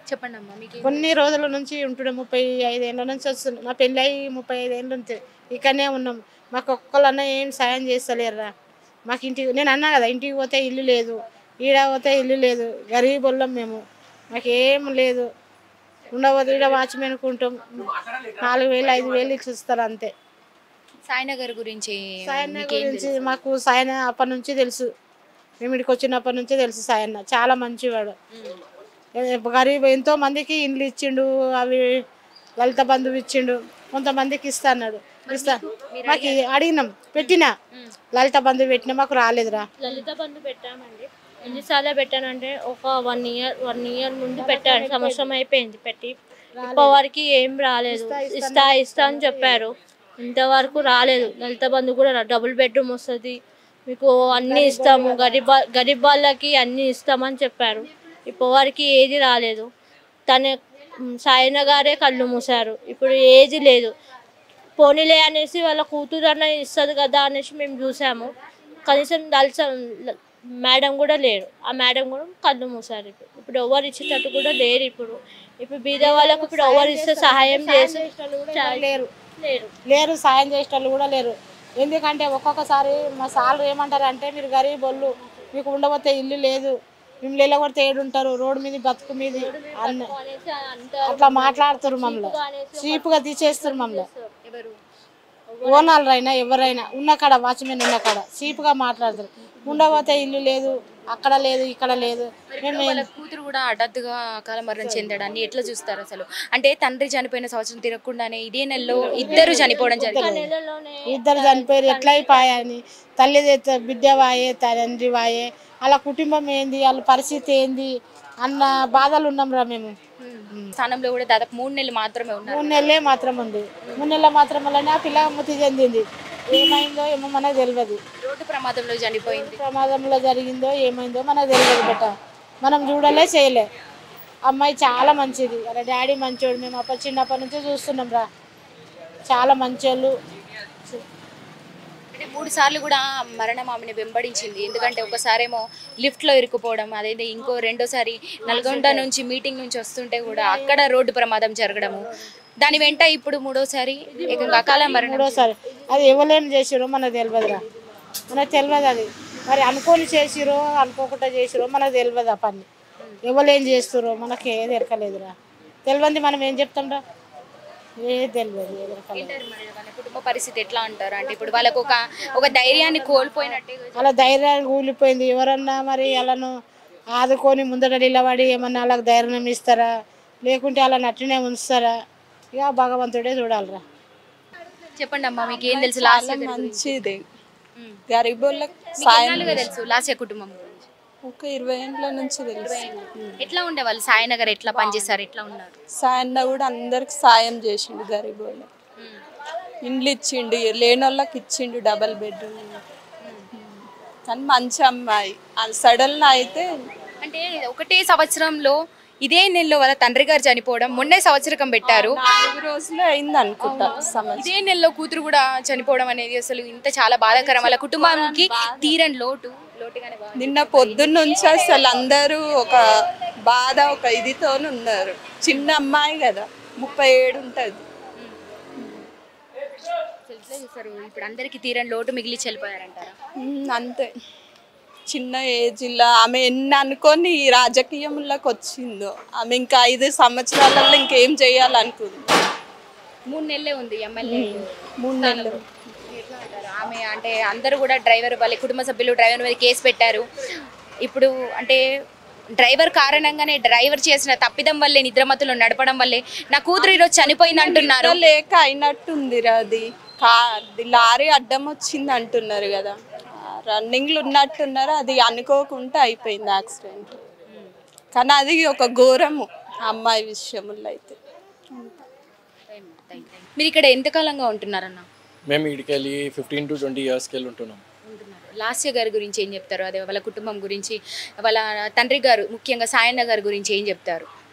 చెప్పండి అమ్మా మీకు కొన్ని రోజుల నుంచి ఉంటుండే ముప్పై ఐదేళ్ళ నుంచి వస్తుంది నా పెళ్ళి అయ్యి ముప్పై ఐదేళ్ళ నుంచి ఇక్కడనే ఉన్నాం మాకు ఒక్కళ్ళన్నా ఏం సాయం చేస్తలేరురా మాకు ఇంటికి నేను అన్నా కదా ఇంటికి పోతే ఇల్లు లేదు ఈడ పోతే ఇల్లు లేదు గరీబ్ వాళ్ళం మేము మాకేం లేదు ఉండబోతే ఈడ వాచ్మెన్కి ఉంటాం నాలుగు వేలు ఐదు వేలు ఇస్తారు అంతే సాయినగర్ గురించి సాయన్న మీకేం గురించి మాకు సాయన అప్పటి నుంచి తెలుసు మేము ఇక్కడికి వచ్చినప్పటి నుంచి తెలుసు సాయన్న చాలా మంచివాడు ఏ- గరీబ్ ఎంతో మందికి ఇండ్లు ఇచ్చిండు అవి లలిత బంధువు ఇచ్చిండు కొంతమందికి ఇస్తా అన్నాడు ఇస్తా మాకు అడిగినాం పెట్టినా లలిత బంధువు పెట్టినా మాకు రాలేదురా లలిత బంధు పెట్టామండి ఎన్నిసార్లు పెట్టానంటే ఒక వన్ ఇయర్ వన్ ఇయర్ ముందు పెట్టాను సంవత్సరం అయిపోయింది పెట్టి ఇప్పటివరకు ఏం రాలేదు ఇస్తా ఇస్తా అని చెప్పారు ఇంతవరకు రాలేదు లలిత బంధు కూడా రా- డబుల్ బెడ్రూమ్ వస్తుంది మీకు అన్నీ ఇస్తాము గరీబ్ గరీబ్ వాళ్ళకి అన్నీ ఇస్తామని చెప్పారు ఇప్పటివరకు ఏది రాలేదు తన మ్, సాయన గారే కళ్ళు మూసారు ఇప్పుడు ఏది లేదు పోనీలే అనేసి వాళ్ళ కూతురు అన్న ఇస్తుంది కదా అనేసి మేము చూసాము కనీసం దల్స మేడం కూడా లేరు ఆ మేడం కూడా కళ్ళు మూసారు ఇప్పుడు ఇప్పుడు ఎవరు ఇచ్చేటట్టు కూడా లేరు ఇప్పుడు ఇప్పుడు బీద వాళ్ళకు ఇప్పుడు ఎవరు ఇస్తే సహాయం చేసి లేరు లేరు లేరు సాయం చేసేటోళ్ళు కూడా లేరు ఎందుకంటే ఒక్కొక్కసారి మా సార్లు ఏమంటారు అంటే మీరు గరీబ్ వాళ్ళు మీకు ఉండబోతే ఇల్లు లేదు మేము లేలగొడితే ఏడుంటారు రోడ్డు మీద బతుకు మీద అన్న అనేసి అంత అట్లా మాట్లాడుతారు మమ్మల్ని చీప్గా తీసేస్తారు మమ్మల్ని ఎవరు ఓనాలు అయినా ఎవరైనా ఉన్న కాడ వాచ్మెన్ ఉన్న కాడ చీప్గా మాట్లాడతారు ఉండబోతే ఇల్లు లేదు అక్కడ లేదు ఇక్కడ లేదు మేము వాళ్ళ కూతురు కూడా హఠాత్తుగా అకాల మరణం చెందడాన్ని ఎట్లా చూస్తారు అసలు అంటే తండ్రి చనిపోయిన సంవత్సరం తిరగకుండానే ఇదే నెలలో ఇద్దరు చనిపోవడం జరిగింది నెలలోనే ఇద్దరు చనిపోయారు ఎట్లా అయిపోయాయని తల్లి తె- బిడ్డ వాయే తండ్రి వాయే వాళ్ళ కుటుంబం ఏంది వాళ్ళ పరిస్థితి ఏంది అన్న బాధలు ఉన్నాం రా మేము స్థానంలో కూడా దాదాపు మూడు నెలలు మాత్రమే ఉన్నారు మూడు నెలలే మాత్రం ఉంది మూడు నెలల మాత్రం వల్లనే ఆ పిల్ల మృతి చెందింది ఏమైందో ఏమో మనకు తెలియదు రోడ్డు ప్రమాదంలో చనిపోయింది ప్రమాదంలో జరిగిందో ఏమైందో మనకు తెలియదు బెట్ట మనం చూడలే చేయలే అమ్మాయి చాలా మంచిది వాళ్ళ డాడీ మంచోడు మేము అప్పటి చిన్నప్పటి నుంచి చూస్తున్నాం రా చాలా మంచోళ్ళు అంటే మూడు సార్లు కూడా మరణం ఆమెను వెంబడించింది ఎందుకంటే ఒకసారేమో లిఫ్ట్ లో ఇరుక్కుపోవడం అదేంటి ఇంకో రెండోసారి నల్గొండ నుంచి మీటింగ్ నుంచి వస్తుంటే కూడా అక్కడ రోడ్డు ప్రమాదం జరగడము దాని వెంట ఇప్పుడు మూడోసారి ఏకంగా అకాల మరణం మూడోసారి అది ఎవరేం చేసిరో మనకు తెలియదురా మనకు తెలియదు అది మరి అనుకోని చేసిరో అనుకోకుండా చేసిరో మనకు తెలియదు ఆ పని ఎవరేం చేస్తారో మనకి ఏది ఎరకలేదురా తెలియంది మనం ఏం చెప్తాంరా ఏది తెలియదు ఏది ఎరకలేదు అంటారు మరి వాళ్ళ కుటుంబ పరిస్థితి ఎట్లా అంటారు అంటే ఇప్పుడు వాళ్ళకు ఒక ఒక ధైర్యాన్ని కోల్పోయినట్టే అలా ధైర్యాన్ని కూలిపోయింది ఎవరన్నా మరి వాళ్ళను ఆదుకొని ముందట నిలబడి ఏమన్నా వాళ్ళకి ధైర్యం ఇస్తారా లేకుంటే వాళ్ళని అట్లనే ఉంచుతారా ఇక భగవంతుడే చూడాలిరా చెప్పండి అమ్మా మీకు ఏం తెలుసు లాస్ట్ మంచిది గరీబోళ్ళకి సాయం తెలుసు లాస్య కుటుంబం గురించి ఒక ఇరవై ఏండ్ల నుంచి తెలుసు ఎట్లా ఉండేవాళ్ళు సాయినగర్ ఎట్లా పనిచేస్తారు ఎట్లా ఉన్నారు సాయన్న కూడా అందరికి సాయం చేసిండు గరీబోళ్ళకి ఇండ్లు ఇచ్చిండు లేని వాళ్ళకి ఇచ్చిండు డబల్ బెడ్రూమ్ కానీ మంచి అమ్మాయి అది సడన్ అయితే అంటే ఒకటే సంవత్సరంలో ఇదే నెలలో వాళ్ళ తండ్రి గారు చనిపోవడం మొన్నే సంవత్సరకం పెట్టారు నాలుగు రోజులే అయింది అనుకుంటా సమస్య ఇదే నెలలో కూతురు కూడా చనిపోవడం అనేది అసలు ఇంత చాలా బాధాకరం వాళ్ళ కుటుంబానికి తీరని లోటు లోటుగానే బాగా నిన్న పొద్దున్న నుంచి అసలు అందరూ ఒక బాధ ఒక ఇదితో ఉన్నారు చిన్న అమ్మాయి కదా ముప్పై ఏడు ఉంటుంది ఎట్లా చూస్తారు ఇప్పుడు అందరికి తీరని లోటు మిగిలి వెళ్ళిపోయారంటారా ఉమ్, అంతే చిన్న ఏజ్లో ఆమె ఎన్ని అనుకొని ఈ రాజకీయంలోకి వచ్చిందో ఆమె ఇంకా ఐదు సంవత్సరాలలో ఇంకేం చేయాలనుకుంది మూడు నెలలే ఉంది ఎమ్మెల్యే మూడు నెలలు ఎట్లా అంటారు ఆమె అంటే అందరూ కూడా డ్రైవర్ వాళ్ళ కుటుంబ సభ్యులు డ్రైవర్ మీద కేసు పెట్టారు ఇప్పుడు అంటే డ్రైవర్ కారణంగానే డ్రైవర్ చేసిన తప్పిదం వల్లే నిద్రమతులు నడపడం వల్లే నా కూతురు ఈరోజు చనిపోయింది అంటున్నారు నిద్ర లేక అయినట్టుంది అది కా అది లారీ అడ్డం వచ్చింది అంటున్నారు కదా రన్నింగ్లు ఉన్నట్టున్నారు అది అనుకోకుండా అయిపోయింది యాక్సిడెంట్ కానీ అది ఒక ఘోరము ఆ అమ్మాయి విషయంలో అయితే మీరు ఇక్కడ ఎంతకాలంగా ఉంటున్నారన్న మేము ఇక్కడికి వెళ్ళి ఫిఫ్టీన్ టు ట్వంటీ ఇయర్స్కి వెళ్ళి ఉంటున్నాం ఉంటున్నారు లాస్య గారి గురించి ఏం చెప్తారు అదే వాళ్ళ కుటుంబం గురించి వాళ్ళ తండ్రి గారు ముఖ్యంగా సాయన్న గారి గురించి ఏం చెప్తారు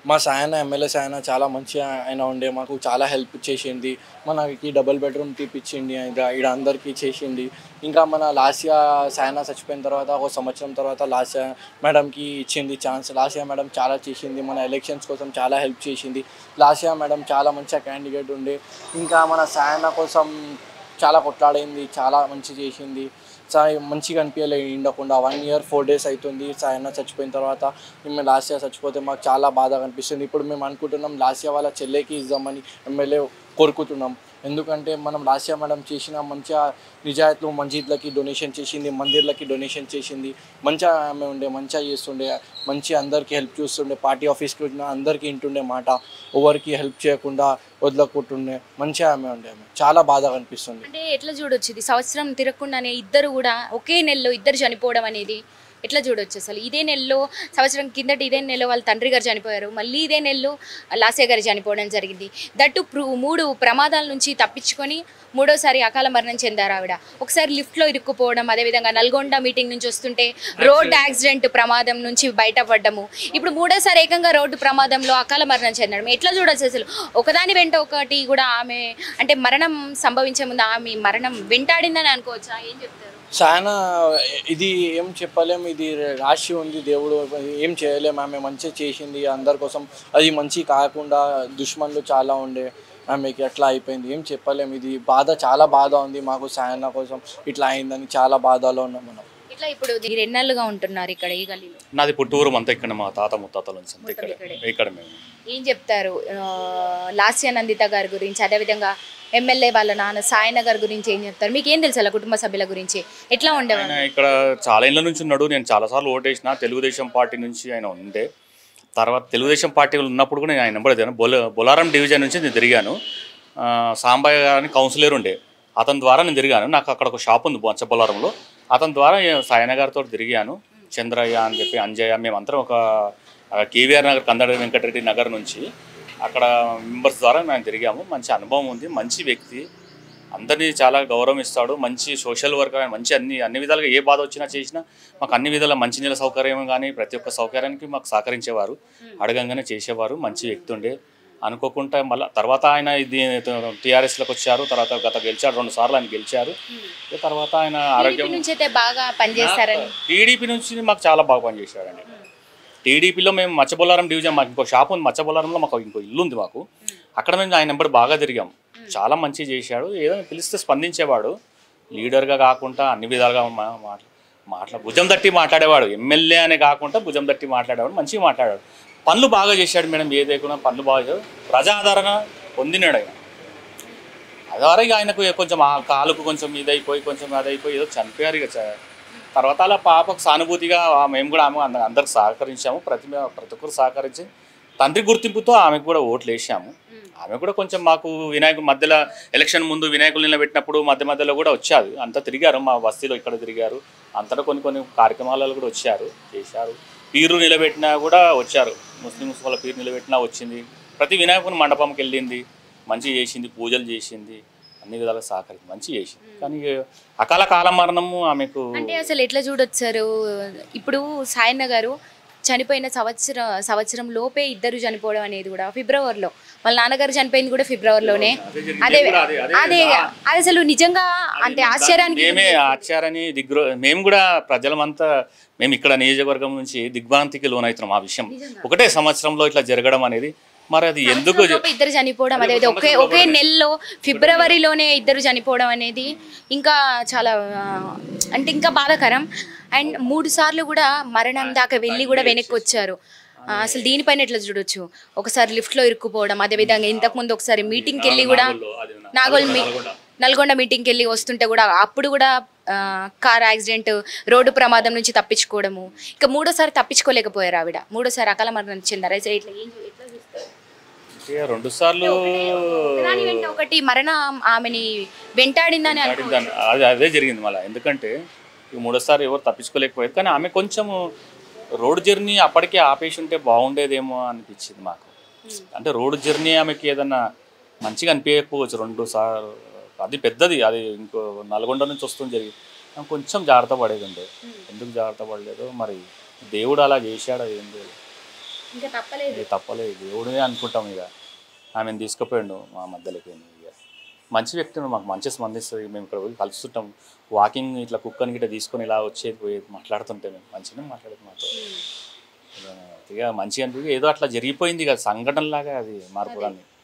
మా సాయన ఎమ్మెల్యే సాయన చాలా మంచిగా ఆయన ఉండే మాకు చాలా హెల్ప్ చేసింది మనకి డబుల్ బెడ్రూమ్ తీపిచ్చింది ఇక్కడ అందరికీ చేసింది ఇంకా మన లాస్యా సాయన చచ్చిపోయిన తర్వాత ఒక సంవత్సరం తర్వాత లాస్యా మేడంకి ఇచ్చింది ఛాన్స్ లాస్యా మేడం చాలా చేసింది మన ఎలక్షన్స్ కోసం చాలా హెల్ప్ చేసింది లాస్యా మేడం చాలా మంచిగా క్యాండిడేట్ ఉండే ఇంకా మన సాయన కోసం చాలా కొట్లాడింది చాలా మంచి చేసింది చాలా మంచిగా అనిపించలే ఉండకుండా వన్ ఇయర్ ఫోర్ డేస్ అవుతుంది సాయన్న చచ్చిపోయిన తర్వాత మేము లాస్ట్ ఇయర్ చచ్చిపోతే మాకు చాలా బాధగా అనిపిస్తుంది ఇప్పుడు మేము అనుకుంటున్నాం లాస్ట్ ఇయర్ వాళ్ళ చెల్లెకి ఇద్దామని ఎమ్మెల్యే కోరుకుంటున్నాం ఎందుకంటే మనం లాస్ట్ ఇయర్ మేడం చేసిన మంచిగా నిజాయితీలు మస్జిద్లకి డొనేషన్ చేసింది మందిర్లకి డొనేషన్ చేసింది మంచిగా ఆమె ఉండే మంచిగా చేస్తుండే మంచి అందరికీ హెల్ప్ చూస్తుండే పార్టీ ఆఫీస్కి వచ్చిన అందరికీ ఇంటుండే మాట ఎవరికి హెల్ప్ చేయకుండా వదలకుంటుండే మంచిగా ఆమె ఉండే ఆమె చాలా బాధగా అనిపిస్తుంది అంటే ఎట్లా చూడొచ్చు ఇది సంవత్సరం తిరగకుండానే ఇద్దరు కూడా ఒకే నెలలో ఇద్దరు చనిపోవడం అనేది ఎట్లా చూడొచ్చు అసలు ఇదే నెలలో సంవత్సరం కిందట ఇదే నెలలో వాళ్ళ తండ్రి గారు చనిపోయారు మళ్ళీ ఇదే నెలలో లాసే గారు చనిపోవడం జరిగింది దట్టు ప్రు- మూడు ప్రమాదాల నుంచి తప్పించుకొని మూడోసారి అకాల మరణం చెందారు ఆవిడ ఒకసారి లిఫ్ట్లో ఇరుక్కుపోవడం అదేవిధంగా నల్గొండ మీటింగ్ నుంచి వస్తుంటే రోడ్ యాక్సిడెంట్ ప్రమాదం నుంచి బయటపడ్డము ఇప్పుడు మూడోసారి ఏకంగా రోడ్డు ప్రమాదంలో అకాల మరణం చెందడం ఎట్లా చూడొచ్చు అసలు ఒకదాని వెంట ఒకటి కూడా ఆమె అంటే మరణం సంభవించే ముందు ఆమె మరణం వెంటాడిందని అనుకోవచ్చా ఏం చెప్తారు చాలా ఇది ఏం చెప్పలేం ఇది రాశి ఉంది దేవుడు ఏం చేయలేం ఆమె మంచిగా చేసింది అందరి కోసం అది మంచి కాకుండా దుష్మన్లు చాలా ఉండే ఆమెకి అట్లా అయిపోయింది ఏం చెప్పలేం ఇది బాధ చాలా బాధ ఉంది మాకు సాయన కోసం ఇట్లా అయిందని చాలా బాధలో ఉన్నాం మనం ఇట్లా ఇప్పుడు మీరు ఎన్నాళ్ళుగా ఉంటున్నారు ఇక్కడ ఈ గల్లీలో నాది పుట్టూరు అంతా ఇక్కడ మా తాత ముత్తాతల నుంచి అంతా ఇక్కడ ఇక్కడే. ఇక్కడ మేము ఏం చెప్తారు ఆ, లాస్య నందిత గారి గురించి అదేవిధంగా ఎమ్మెల్యే వాళ్ళ నాన్న సాయన గారి గురించి ఏం చెప్తారు మీకు ఏం తెలుసు అలా కుటుంబ సభ్యుల గురించి ఎట్లా ఉండేవాళ్ళు ఆయన ఇక్కడ చాలా ఏళ్ళ నుంచి ఉన్నాడు నేను చాలాసార్లు ఓటేసిన తెలుగుదేశం పార్టీ నుంచి ఆయన ఉండే తర్వాత తెలుగుదేశం పార్టీ ఉన్నప్పుడు కూడా నేను ఆయన నెంబర్ ఎదిగాను బొల బొలారం డివిజన్ నుంచి నేను తిరిగాను ఆ, సాంబయ్య గారిని కౌన్సిలర్ ఉండే అతని ద్వారా నేను తిరిగాను నాకు అక్కడ ఒక షాప్ ఉంది బొంచ బొలారంలో అతని ద్వారా నేను సాయన గారితో తిరిగాను చంద్రయ్య అని చెప్పి అంజయ్య మేమందరం ఒక ఆ, కేవీఆర్ నగర్ కందడ వెంకటరెడ్డి నగర్ నుంచి అక్కడ మెంబర్స్ ద్వారా మేము తిరిగాము మంచి అనుభవం ఉంది మంచి వ్యక్తి అందరినీ చాలా గౌరవం ఇస్తాడు మంచి సోషల్ వర్కర్ ఆయన మంచి అన్ని అన్ని విధాలుగా ఏ బాధ వచ్చినా చేసినా మాకు అన్ని విధాల మంచినీళ్ళ సౌకర్యం కానీ ప్రతి ఒక్క సౌకర్యానికి మాకు సహకరించేవారు అడగంగానే చేసేవారు మంచి వ్యక్తి ఉండే అనుకోకుండా మళ్ళీ తర్వాత ఆయన ఇది టీఆర్ఎస్లోకి వచ్చారు తర్వాత గత గెలిచారు రెండు సార్లు ఆయన గెలిచారు ఇక తర్వాత ఆయన ఆరోగ్యం టీడీపీ నుంచి అయితే బాగా పనిచేస్తారని టీడీపీ నుంచి మాకు చాలా బాగా పనిచేశాడండి టీడీపీలో మేము మచ్చబొల్లారం డివిజన్ మాకు ఇంకో షాప్ ఉంది మచ్చబొల్లారంలో మాకు ఇంకో ఇల్లు ఉంది మాకు అక్కడ మేము ఆయన నెంబర్ బాగా తిరిగాం చాలా మంచి చేశాడు ఏదో పిలిస్తే స్పందించేవాడు లీడర్గా కాకుండా అన్ని విధాలుగా మా- మాట్లా మాట్లా భుజం తట్టి మాట్లాడేవాడు ఎమ్మెల్యే అనే కాకుండా భుజం తట్టి మాట్లాడేవాడు మంచిగా మాట్లాడాడు పనులు బాగా చేశాడు మేడం ఏదైనా పనులు బాగా చేశాడు ప్రజా ఆదరణ పొందినాడు ఆయన అదారా ఇక ఆయనకు కొంచెం ఆ కాలుకు కొంచెం ఇదైపోయి కొంచెం అదైపోయి ఏదో చనిపోయారు ఇక చ- తర్వాత అలా పాపకు సానుభూతిగా ఆ మేము కూడా ఆమె అంద- అందరికి సహకరించాము ప్రతి ప్రతి ఒక్కరు సహకరించి తండ్రి గుర్తింపుతో ఆమెకు కూడా ఓట్లు వేసాము ఆమె కూడా కొంచెం మాకు వినాయకుడు మధ్యలో ఎలక్షన్ ముందు వినాయకులు నిలబెట్టినప్పుడు మధ్య మధ్యలో కూడా వచ్చారు అంతా తిరిగారు మా బస్తీలో ఇక్కడ తిరిగారు అంతటా కొన్ని కొన్ని కార్యక్రమాలలో కూడా వచ్చారు చేశారు పీరు నిలబెట్టినా కూడా వచ్చారు ముస్లిమ్స్ వాళ్ళ పీరు నిలబెట్టినా వచ్చింది ప్రతి వినాయకుని మండపంకి వెళ్ళింది మంచి చేసింది పూజలు చేసింది అన్ని విధాలుగా సహకరించి మంచి చేసింది కానీ అకాల కాల మరణము ఆమెకు అంటే అసలు ఎట్లా చూడొచ్చు సార్ ఇప్పుడు సాయన్న గారు చనిపోయిన సంవత్సరం సంవత్సరం లోపే ఇద్దరు చనిపోవడం అనేది కూడా ఫిబ్రవరిలో వాళ్ళ నాన్నగారు చనిపోయింది కూడా ఫిబ్రవరిలోనే అదే అదే అది అసలు నిజంగా అంటే ఆశ్చర్యానికి మేమే ఆచారని దిగ్గ్రో మేము కూడా ప్రజలమంతా మేము ఇక్కడ నియోజకవర్గం నుంచి దిగ్భ్రాంతికి లోనవుతున్నాం ఆ విషయం ఒకటే సంవత్సరంలో ఇట్లా జరగడం అనేది మరి అది ఎందుకు జ- లోపే ఇద్దరు చనిపోవడం అదే ఒకే ఒకే నెలలో ఫిబ్రవరిలోనే ఇద్దరు చనిపోవడం అనేది ఇంకా చాలా ఆ, అంటే ఇంకా బాధాకరం అండ్ మూడు సార్లు కూడా మరణం దాకా వెళ్ళి కూడా వెనక్కి వచ్చారు ఆ, అసలు దీనిపైన ఎట్లా చూడొచ్చు ఒకసారి లిఫ్ట్లో ఇరుక్కుపోవడం అదేవిధంగా ఇంతకుముందు ఒకసారి మీటింగ్కి వెళ్ళి కూడా నాగోల్ మీ నల్గొండ మీటింగ్కి వెళ్ళి వస్తుంటే కూడా అప్పుడు కూడా ఆ, కార్ యాక్సిడెంట్ రోడ్డు ప్రమాదం నుంచి తప్పించుకోవడము ఇంకా మూడోసారి తప్పించుకోలేకపోయారు ఆవిడ మూడోసారి అకాల మరణం చెందారు అయితే ఇట్లా ఏం ఎట్లా చూస్తారు అంటే రెండు సార్లు ఒకదాని వెంట ఒకటి మరణం ఆమెని వెంటాడిందని అనుకో దాన్ని- అది అదే జరిగింది మళ్ళీ ఎందుకంటే ఈ మూడోసారి ఎవరు తప్పించుకోలేకపోయారు కానీ ఆమె కొంచెం రోడ్ జర్నీ అప్పటికే ఆపేసి ఉంటే బాగుండేదేమో అనిపించింది మాకు అంటే రోడ్ జర్నీ ఆమెకి ఏదన్నా మంచిగా అనిపించకపోవచ్చు రెండు సార్లు అది పెద్దది అది ఇంకో నల్గొండ నుంచి వస్తుంది జరిగింది ఆమె కొంచెం జాగ్రత్త పడేది ఉండే ఎందుకు జాగ్రత్త పడలేదు మరి దేవుడు అలా చేశాడో ఏం లేదు ఇంకా తప్పలేదు ఇది తప్పలేదు దేవుడే అనుకుంటాం ఇక ఆమెను తీసుకుపోయాడు మా మధ్యలోకి ఇక మంచి వ్యక్తి మాకు మంచి స్పందిస్తుంది మేము ఇక్కడ పోయి కలుస్తుంటాం వాకింగ్ ఇట్లా కుక్కని గిట్ట తీసుకొని ఇలా వచ్చేది పోయేది మాట్లాడుతుంటే మేము మంచిగా మాట్లాడేది మాతో ఇక మంచిగా అనిపి ఏదో అట్లా జరిగిపోయింది కదా సంఘటనలాగా అది మార్పు కానీ